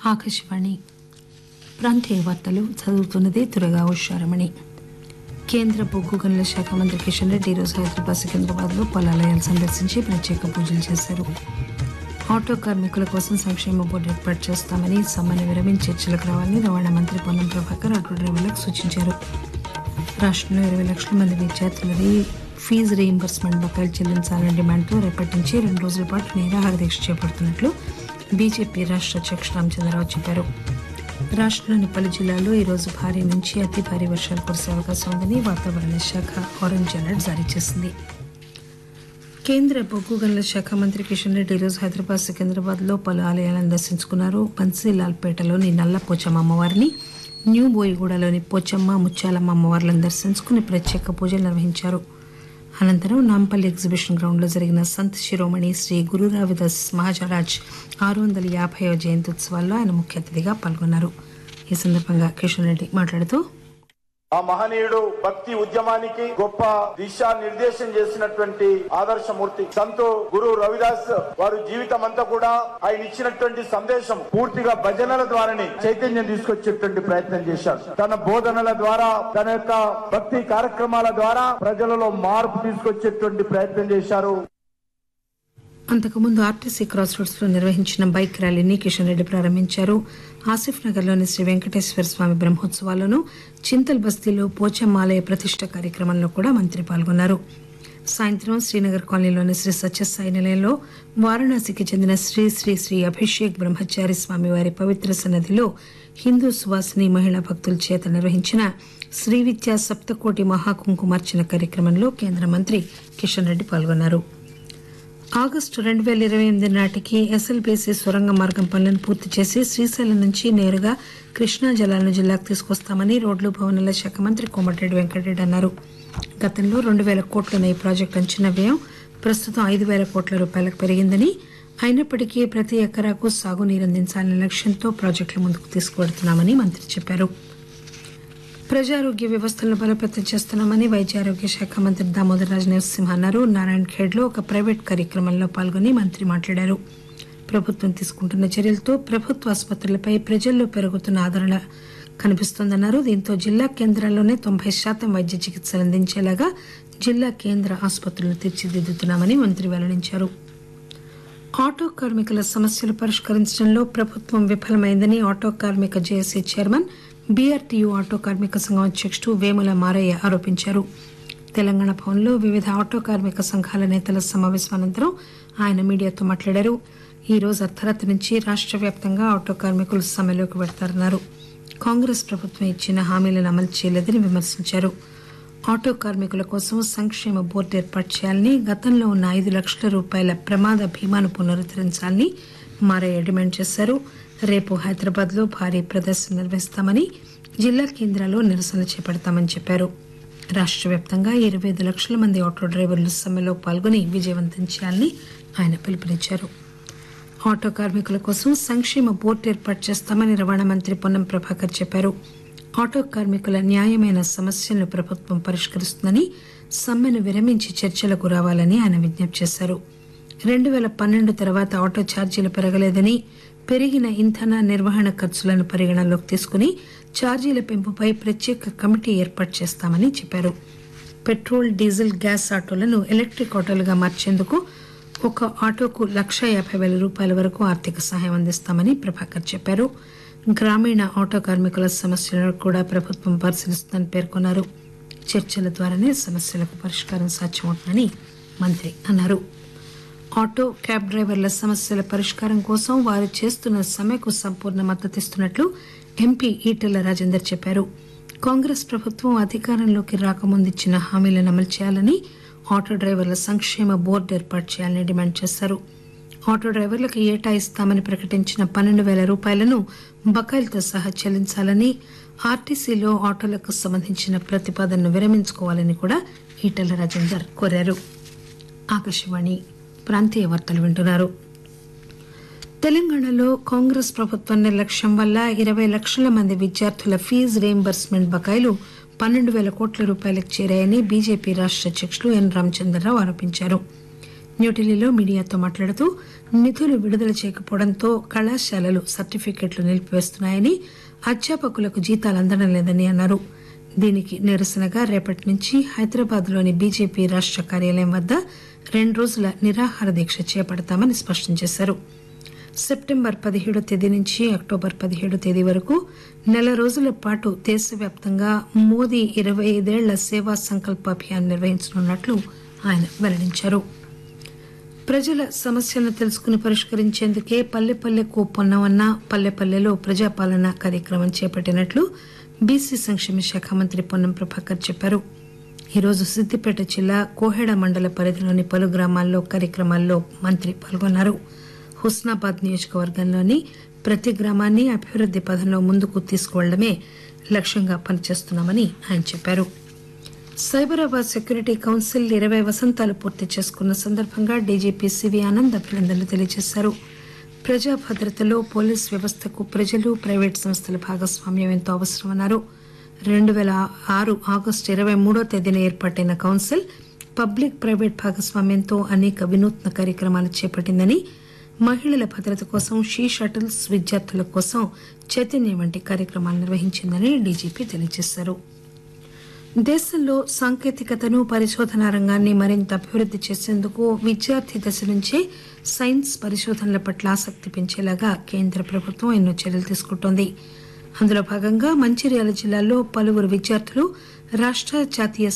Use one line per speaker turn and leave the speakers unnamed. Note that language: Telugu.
ఆకాశవాణి ప్రాంతీయ వార్తలు చదువుతున్నది తురగా ఉషారమణి కేంద్ర బొగ్గు గనుల శాఖ మంత్రి కిషన్ రెడ్డి ఈరోజు హైదరాబాద్ సికింద్రాబాద్లో పలాలయాలు సందర్శించి ప్రత్యేక పూజలు చేశారు ఆటో కార్మికుల కోసం సంక్షేమ బోర్డు ఏర్పాటు చేస్తామని సమ్మెను విరమించి చర్చలకు రావాలని రవాణా మంత్రి పొన్నం ప్రభాకర్ ఆటో డ్రైవర్లకు సూచించారు రాష్ట్రంలో ఇరవై లక్షల మంది విద్యార్థులది ఫీజు రీయింబర్స్మెంట్ బకాయిలు చెల్లించాలనే డిమాండ్తో రేపటి నుంచి రెండు రోజుల పాటు నిరాహార దీక్ష చేపడుతున్నట్లు బీజేపీ రాష్ట్ర అధ్యక్షుడు రామచంద్రరావు చెప్పారు రాష్ట్రంలోని పలు జిల్లాల్లో ఈరోజు భారీ నుంచి అతి భారీ వర్షాలు కురిసే అవకాశం ఉందని వాతావరణ శాఖ ఆరెంజ్ అలర్ట్ జారీ చేసింది కేంద్ర బొగ్గు గనుల శాఖ మంత్రి కిషన్ రెడ్డి ఈరోజు హైదరాబాద్ సికింద్రాబాద్ లో పలు ఆలయాలను దర్శించుకున్నారు బన్సీలాల్పేటలోని నల్ల పోచమ్మ అమ్మవారిని న్యూ బోయిగూడలోని పోచమ్మ ముత్యాలమ్మ అమ్మవార్లను దర్శించుకుని ప్రత్యేక పూజలు నిర్వహించారు అనంతరం నాంపల్లి ఎగ్జిబిషన్ గ్రౌండ్లో జరిగిన సంత్ శిరోమణి శ్రీ గురు రవిదాస్ మహాజరాజ్ ఆరు వందల యాభైవ జయంతి ఉత్సవాల్లో ఆయన ముఖ్య అతిథిగా పాల్గొన్నారు ఈ సందర్భంగా కిషన్ రెడ్డి మాట్లాడుతూ
ఆ మహనీయుడు భక్తి ఉద్యమానికి గొప్ప దిశా నిర్దేశం చేసినటువంటి ఆదర్శమూర్తి సంతు గురు రవిదాస్ వారు జీవితం అంతా కూడా ఆయన ఇచ్చినటువంటి సందేశం పూర్తిగా భజనల ద్వారానే చైతన్యం తీసుకొచ్చేటువంటి ప్రయత్నం చేశారు తన బోధనల ద్వారా తన యొక్క భక్తి కార్యక్రమాల ద్వారా ప్రజలలో మార్పు తీసుకొచ్చేటువంటి ప్రయత్నం చేశారు
అంతకుముందు ఆర్టీసీ క్రాస్ రోడ్స్ లో నిర్వహించిన బైక్ ర్యాలీని కిషన్ రెడ్డి ప్రారంభించారు ఆసిఫ్ నగర్ లోని శ్రీ వెంకటేశ్వర స్వామి బ్రహ్మోత్సవాలను చింతల్ బస్తీలో పోచమ్మాలయ ప్రతిష్ట కార్యక్రమంలో కూడా మంత్రి పాల్గొన్నారు సాయంత్రం శ్రీనగర్ కాలనీలోని శ్రీ సత్యసాయి నిలయంలో వారణాసికి చెందిన శ్రీ శ్రీ శ్రీ అభిషేక్ బ్రహ్మచారి స్వామి వారి పవిత్ర సన్నదిలో హిందూ సువాసిని మహిళా భక్తుల చేత నిర్వహించిన శ్రీ విద్యా సప్తకోటి మహాకుంకుమార్చన కార్యక్రమంలో కేంద్ర మంత్రి కిషన్ రెడ్డి పాల్గొన్నారు ఆగస్టు రెండు వేల ఇరవై ఎనిమిది నాటికి ఎస్ఎల్బీసీ సొరంగ మార్గం పనులను పూర్తి చేసి శ్రీశైలం నుంచి నేరుగా కృష్ణా జలాలను జిల్లాకు తీసుకొస్తామని రోడ్లు భవనాల శాఖ మంత్రి కోమటిరెడ్డి వెంకటరెడ్డి అన్నారు గతంలో రెండు వేల కోట్లున్న ఈ ప్రాజెక్టు అంచనా వ్యయం ప్రస్తుతం ఐదు వేల కోట్ల రూపాయలకు పెరిగిందని అయినప్పటికీ ప్రతి ఎకరాకు సాగునీరు అందించాలనే లక్ష్యంతో ప్రాజెక్టులు ముందుకు తీసుకువెడుతున్నామని మంత్రి చెప్పారు ప్రజారోగ్య వ్యవస్థలను బలోపేతం చేస్తున్నామని వైద్య ఆరోగ్య శాఖ మంత్రి దామోదర్ రాజు నరసింహ అన్నారు నారాయణ ఖేడ్ లో ఒక ప్రైవేట్ కార్యక్రమంలో పాల్గొని మంత్రి మాట్లాడారు ప్రభుత్వం తీసుకుంటున్న చర్యలతో ప్రభుత్వ ఆసుపత్రులపై ప్రజల్లో పెరుగుతున్న ఆదరణ కనిపిస్తోందన్నారు దీంతో జిల్లా కేంద్రాల్లోనే తొంభై శాతం వైద్య చికిత్సలు అందించేలాగా జిల్లా కేంద్ర ఆసుపత్రులను తీర్చిదిద్దుతున్నామని మంత్రి వెల్లడించారు ఆటో కార్మికుల సమస్యలు పరిష్కరించడంలో ప్రభుత్వం విఫలమైందని ఆటో కార్మిక జేఏసీ చైర్మన్ బీఆర్టీయూ ఆటో కార్మిక సంఘం అధ్యక్షుడు వేముల మారయ్య ఆరోపించారు తెలంగాణ భవన్లో వివిధ ఆటో కార్మిక సంఘాల నేతల సమావేశం అనంతరం ఆయన మీడియాతో మాట్లాడారు ఈ రోజు అర్ధరాత్రి నుంచి రాష్ట్ర వ్యాప్తంగా ఆటో కార్మికులు సమ్మెలోకి పెడతారన్నారు కాంగ్రెస్ ప్రభుత్వం ఇచ్చిన హామీలను అమలు చేయలేదని విమర్శించారు ఆటో కార్మికుల కోసం సంక్షేమ బోర్డు ఏర్పాటు చేయాలని గతంలో ఉన్న ఐదు లక్షల రూపాయల ప్రమాద బీమాను పునరుద్దరించాలని మారయ్య డిమాండ్ చేశారు రేపు హైదరాబాద్ లో భారీ ప్రదర్శన నిర్వహిస్తామని జిల్లా కేంద్రాల్లో నిరసన చేపడతామని చెప్పారు రాష్ట్ర వ్యాప్తంగా ఇరవై ఐదు లక్షల మంది ఆటో డ్రైవర్లు సమ్మెలో పాల్గొని విజయవంతం చేయాలని ఆయన పిలుపునిచ్చారు ఆటో కార్మికుల కోసం సంక్షేమ బోర్డు ఏర్పాటు చేస్తామని రవాణా మంత్రి పొన్నం ప్రభాకర్ చెప్పారు ఆటో కార్మికుల న్యాయమైన సమస్యలను ప్రభుత్వం పరిష్కరిస్తుందని సమ్మెను విరమించి చర్చలకు రావాలని ఆయన విజ్ఞప్తి చేశారు రెండు వేల పన్నెండు తర్వాత ఆటో ఛార్జీలు పెరగలేదని పెరిగిన ఇంధన నిర్వహణ ఖర్చులను పరిగణనలోకి తీసుకుని ఛార్జీల పెంపుపై ప్రత్యేక కమిటీ ఏర్పాటు చేస్తామని చెప్పారు పెట్రోల్ డీజిల్ గ్యాస్ ఆటోలను ఎలక్ట్రిక్ ఆటోలుగా మార్చేందుకు ఒక ఆటోకు లక్ష యాభై వేల రూపాయల వరకు ఆర్థిక సహాయం అందిస్తామని ప్రభాకర్ చెప్పారు గ్రామీణ ఆటో కార్మికుల సమస్యలను కూడా ప్రభుత్వం పరిశీలిస్తుందని పేర్కొన్నారు చర్చల ద్వారానే సమస్యలకు పరిష్కారం సాధ్యమవుతుందని మంత్రి అన్నారు ఆటో క్యాబ్ డ్రైవర్ల సమస్యల పరిష్కారం కోసం వారు చేస్తున్న సమ్మెకు సంపూర్ణ మద్దతిస్తున్నట్లు ఎంపీ ఈటెల రాజేందర్ చెప్పారు కాంగ్రెస్ ప్రభుత్వం అధికారంలోకి రాకముందు ఇచ్చిన హామీలను అమలు చేయాలని ఆటో డ్రైవర్ల సంక్షేమ బోర్డు ఏర్పాటు చేయాలని డిమాండ్ చేశారు ఆటో డ్రైవర్లకు ఏటా ఇస్తామని ప్రకటించిన పన్నెండు వేల రూపాయలను బకాయిలతో సహా చెల్లించాలని ఆర్టీసీలో ఆటోలకు సంబంధించిన ప్రతిపాదనను విరమించుకోవాలని కూడా ఈటెల రాజేందర్ కోరారు ఆకాశవాణి ప్రాంతీయ వార్తలు వింటున్నారు తెలంగాణలో కాంగ్రెస్ ప్రభుత్వం నిర్లక్ష్యం వల్ల ఇరవై లక్షల మంది విద్యార్థుల ఫీజు రీయింబర్స్మెంట్ బకాయిలు పన్నెండు వేల కోట్ల రూపాయలకు చేరాయని బీజేపీ రాష్ట్ర అధ్యక్షులు ఎన్ రామచంద్రరావు ఆరోపించారు న్యూఢిల్లీలో మీడియాతో మాట్లాడుతూ నిధులు విడుదల చేయకపోవడంతో కళాశాలలు సర్టిఫికెట్లు నిలిపివేస్తున్నాయని అధ్యాపకులకు జీతాలు అందడం లేదని అన్నారు దీనికి నిరసనగా రేపటి నుంచి హైదరాబాద్లోని బీజేపీ రాష్ట కార్యాలయం వద్ద రెండు రోజుల నిరాహార దీక్ష చేపడతామని స్పష్టం చేశారు సెప్టెంబర్ పదిహేడో తేదీ నుంచి అక్టోబర్ పదిహేడో తేదీ వరకు నెల రోజుల పాటు దేశవ్యాప్తంగా మోదీ ఇరవై ఐదేళ్ల సేవా సంకల్ప అభియాన్ నిర్వహించనున్నట్లు ఆయన వెల్లడించారు ప్రజల సమస్యలను తెలుసుకుని పరిష్కరించేందుకే పల్లె పల్లెకు పొన్నవన్న పల్లె పల్లెలో ప్రజాపాలన కార్యక్రమం చేపట్టినట్లు బీసీ సంక్షేమ శాఖ మంత్రి పొన్నం ప్రభాకర్ చెప్పారు ఈరోజు సిద్దిపేట జిల్లా కోహెడ మండల పరిధిలోని పలు గ్రామాల్లో కార్యక్రమాల్లో మంత్రి పాల్గొన్నారు హుస్నాబాద్ నియోజకవర్గంలోని ప్రతి గ్రామాన్ని అభివృద్ది పథంలో ముందుకు తీసుకువెళ్లడమే లక్ష్యంగా పనిచేస్తున్నామని ఆయన చెప్పారు సైబరాబాద్ సెక్యూరిటీ కౌన్సిల్ ఇరవై వసంతాలు పూర్తి చేసుకున్న సందర్భంగా డీజీపీ సివి ఆనంద్ అభినందనలు తెలియజేశారు ప్రజా భద్రతలో పోలీస్ వ్యవస్థకు ప్రజలు ప్రైవేట్ సంస్థల భాగస్వామ్యం ఎంతో అవసరమన్నారు రెండు పేల ఆరు ఆగస్టు ఇరవై మూడో తేదీన ఏర్పాటైన కౌన్సిల్ పబ్లిక్ ప్రైవేట్ భాగస్వామ్యంతో అనేక వినూత్న కార్యక్రమాలు చేపట్టిందని మహిళల భద్రత కోసం షీ షటిల్స్ విద్యార్థుల కోసం చైతన్యం వంటి కార్యక్రమాలు నిర్వహించిందని డీజీపీ తెలియజేశారు దేశంలో సాంకేతికతను పరిశోధనా రంగాన్ని మరింత అభివృద్ది చేసేందుకు విద్యార్థి దశ నుంచే సైన్స్ పరిశోధనల పట్ల ఆసక్తి పెంచేలాగా కేంద్ర ప్రభుత్వం ఎన్నో చర్యలు తీసుకుంటోంది అందులో భాగంగా మంచిర్యాల జిల్లాలో పలువురు విద్యార్థులు రాష్ట జాతీయ